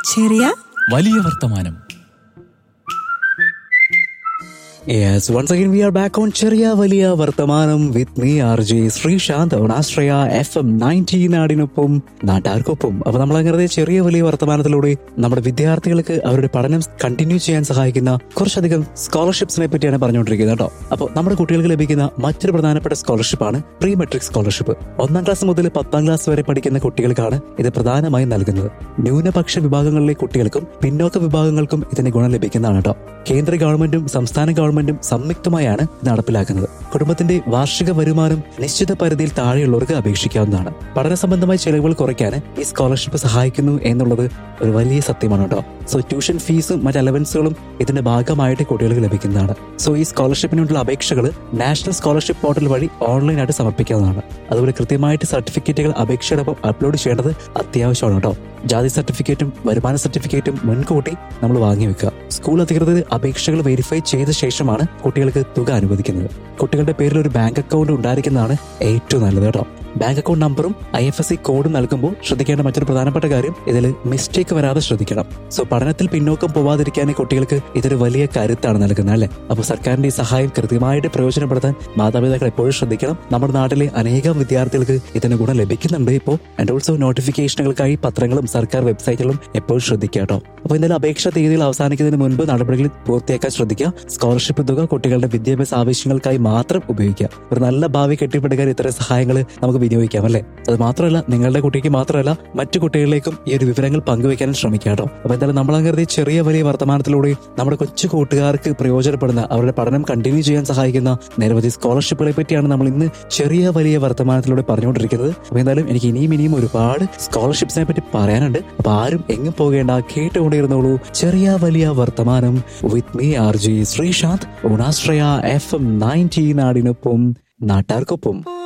ചെറിയ വലിയ വർത്തമാനം Yes, once again we are back on ചെറിയ വലിയ വർത്തമാനം with me R J Sreesanth on Ashraya F M nineteen നാടിനൊപ്പം നാട്ടാർക്കൊപ്പം അപ്പൊ നമ്മൾ അങ്ങനെ ചെറിയ വലിയ വർത്തമാനത്തിലൂടെ നമ്മുടെ വിദ്യാർത്ഥികൾക്ക് അവരുടെ പഠനം കണ്ടിന്യൂ ചെയ്യാൻ സഹായിക്കുന്ന കുറച്ചധികം സ്കോളർഷിപ്സിനെ പറ്റിയാണ് പറഞ്ഞുകൊണ്ടിരിക്കുന്നത് കേട്ടോ അപ്പോൾ നമ്മുടെ കുട്ടികൾക്ക് ലഭിക്കുന്ന മറ്റൊരു പ്രധാനപ്പെട്ട സ്കോളർഷിപ്പാണ് പ്രീ മെട്രിക് സ്കോളർഷിപ്പ് ഒന്നാം ക്ലാസ് മുതൽ പത്താം ക്ലാസ് വരെ പഠിക്കുന്ന കുട്ടികൾക്കാണ് ഇത് പ്രധാനമായും നൽകുന്നത് ന്യൂനപക്ഷ വിഭാഗങ്ങളിലെ കുട്ടികൾക്കും പിന്നോക്ക വിഭാഗങ്ങൾക്കും ഇതിന് ഗുണം ലഭിക്കുന്നതാണ് കേട്ടോ കേന്ദ്ര ഗവൺമെന്റും സംസ്ഥാന ഗവൺമെന്റും സംയുക്തമായാണ് ഇത് നടപ്പിലാക്കുന്നത് കുടുംബത്തിന്റെ വാർഷിക വരുമാനം നിശ്ചിത പരിധിയിൽ താഴെയുള്ളവർക്ക് അപേക്ഷിക്കാവുന്നതാണ് പഠന സംബന്ധമായ ചെലവുകൾ കുറയ്ക്കാൻ ഈ സ്കോളർഷിപ്പ് സഹായിക്കുന്നു എന്നുള്ളത് ഒരു വലിയ സത്യമാണ് കേട്ടോ സോ ട്യൂഷൻ ഫീസും മറ്റ് അലവൻസുകളും ഇതിന്റെ ഭാഗമായിട്ട് കുട്ടികൾക്ക് ലഭിക്കുന്നതാണ് സോ ഈ സ്കോളർഷിപ്പിനുള്ള അപേക്ഷകൾ നാഷണൽ സ്കോളർഷിപ്പ് പോർട്ടൽ വഴി ഓൺലൈനായിട്ട് സമർപ്പിക്കാവുന്നതാണ് അതുപോലെ കൃത്യമായിട്ട് സർട്ടിഫിക്കറ്റുകൾ അപേക്ഷയോടൊപ്പം അപ്ലോഡ് ചെയ്യേണ്ടത് അത്യാവശ്യമാണ് കേട്ടോ ജാതി സർട്ടിഫിക്കറ്റും വരുമാന സർട്ടിഫിക്കറ്റും മുൻകൂട്ടി നമ്മൾ വാങ്ങി വെക്കുക സ്കൂൾ അധികൃതർ അപേക്ഷകൾ വെരിഫൈ ചെയ്ത ശേഷമാണ് കുട്ടികൾക്ക് തുക അനുവദിക്കുന്നത് കുട്ടികളുടെ പേരിൽ ഒരു ബാങ്ക് അക്കൗണ്ട് ഉണ്ടായിരിക്കുന്നതാണ് ഏറ്റവും നല്ലത് കേട്ടോ ബാങ്ക് അക്കൗണ്ട് നമ്പറും ഐ എഫ് എസ് സി കോഡും നൽകുമ്പോൾ ശ്രദ്ധിക്കേണ്ട മറ്റൊരു പ്രധാനപ്പെട്ട കാര്യം ഇതിൽ മിസ്റ്റേക്ക് വരാതെ ശ്രദ്ധിക്കണം സോ പഠനത്തിൽ പിന്നോക്കം പോവാതിരിക്കാൻ കുട്ടികൾക്ക് ഇതൊരു വലിയ കരുത്താണ് നൽകുന്നത് അല്ലെ അപ്പോൾ സർക്കാരിന്റെ ഈ സഹായം കൃത്യമായിട്ട് പ്രയോജനപ്പെടുത്താൻ മാതാപിതാക്കൾ എപ്പോഴും ശ്രദ്ധിക്കണം നമ്മുടെ നാട്ടിലെ അനേകം വിദ്യാർത്ഥികൾക്ക് ഇതിന് ഗുണം ലഭിക്കുന്നുണ്ട് ഇപ്പോൾ ആൻഡ് ഓൾസോ നോട്ടിഫിക്കേഷനുകൾക്കായി പത്രങ്ങളും സർക്കാർ വെബ്സൈറ്റുകളും എപ്പോഴും ശ്രദ്ധിക്കുക കേട്ടോ അപ്പോൾ എന്തായാലും അപേക്ഷാ തീയതികൾ അവസാനിക്കുന്നതിന് മുൻപ് നടപടികൾ പൂർത്തിയാക്കാൻ ശ്രദ്ധിക്കുക സ്കോളർഷിപ്പ് തുക കുട്ടികളുടെ വിദ്യാഭ്യാസ ആവശ്യങ്ങൾക്കായി മാത്രം ഉപയോഗിക്കുക ഒരു നല്ല ഭാവി കെട്ടിപ്പടുക്കാൻ ഇത്തരം സഹായങ്ങൾ നമുക്ക് വിനിയോഗിക്കാം അല്ലേ അത് മാത്രമല്ല നിങ്ങളുടെ കുട്ടിക്ക് മാത്രമല്ല മറ്റു കുട്ടികളിലേക്കും ഈ ഒരു വിവരങ്ങൾ പങ്കുവെക്കാനും ശ്രമിക്കുക കേട്ടോ അപ്പൊ എന്തായാലും നമ്മളങ്ങനെ ചെറിയ വലിയ വർത്തമാനത്തിലൂടെ നമ്മുടെ കൊച്ചു കൂട്ടുകാർക്ക് പ്രയോജനപ്പെടുന്ന അവരുടെ പഠനം കണ്ടിന്യൂ ചെയ്യാൻ സഹായിക്കുന്ന നിരവധി സ്കോളർഷിപ്പുകളെ പറ്റിയാണ് നമ്മൾ ഇന്ന് ചെറിയ വലിയ വർത്തമാനത്തിലൂടെ പറഞ്ഞുകൊണ്ടിരിക്കുന്നത് അപ്പൊ എന്തായാലും എനിക്ക് ഇനിയും ഇനിയും ഒരുപാട് സ്കോളർഷിപ്സിനെ പറ്റി പറയാനുണ്ട് അപ്പൊ ആരും എങ്ങും പോകേണ്ട കേട്ടുകൊണ്ടിരുന്നോളൂ ചെറിയ വലിയ വർത്തമാനം with me R J Sreesanth ഓണാശ്രയ എഫ് എം നയൻറ്റീൻ നാടിനൊപ്പം നാട്ടാർക്കൊപ്പം